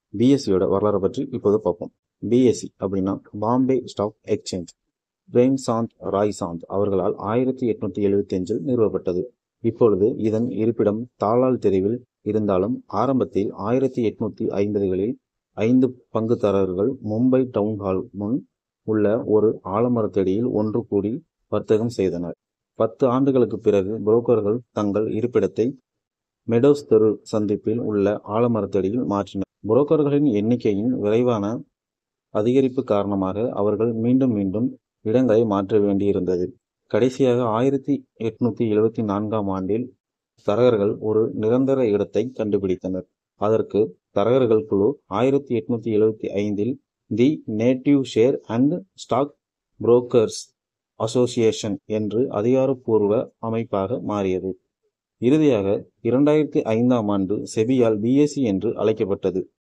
பிஎஸ்சியோட வரலாறை பற்றி இப்போது பார்ப்போம் பிஎஸ்சி அப்படின்னா பாம்பே ஸ்டாக் எக்ஸ்சேஞ்ச் பிரேம்சாந்த் ராய்சாந்த் அவர்களால் ஆயிரத்தி எட்நூத்தி எழுபத்தி அஞ்சில் நிறுவப்பட்டது இப்பொழுது இதன் இருப்பிடம் தாளால் தெருவில் இருந்தாலும் ஆரம்பத்தில் ஆயிரத்தி எட்நூத்தி ஐம்பதுகளில் ஐந்து பங்குதாரர்கள் மும்பை டவுன் ஹால் முன் உள்ள ஒரு ஆலமரத்தடியில் ஒன்று கூடி வர்த்தகம் செய்தனர் பத்து ஆண்டுகளுக்கு பிறகு புரோக்கர்கள் தங்கள் இருப்பிடத்தை மெடோஸ் தெரு சந்திப்பில் உள்ள ஆலமரத்தடியில் மாற்றினர் புரோக்கர்களின் எண்ணிக்கையின் விரைவான அதிகரிப்பு காரணமாக அவர்கள் மீண்டும் மீண்டும் இடங்களை மாற்ற வேண்டியிருந்தது கடைசியாக ஆயிரத்தி எட்நூத்தி எழுபத்தி நான்காம் ஆண்டில் தரகர்கள் ஒரு நிரந்தர இடத்தை கண்டுபிடித்தனர் அதற்கு தரகர்கள் குழு ஆயிரத்தி எட்நூத்தி எழுபத்தி ஐந்தில் the native share and stock brokers association என்று அதிகாரப்பூர்வ அமைப்பாக மாறியது இறுதியாக இரண்டாயிரத்தி ஐந்தாம் ஆண்டு செபியால் பிஎஸ்சி என்று அழைக்கப்பட்டது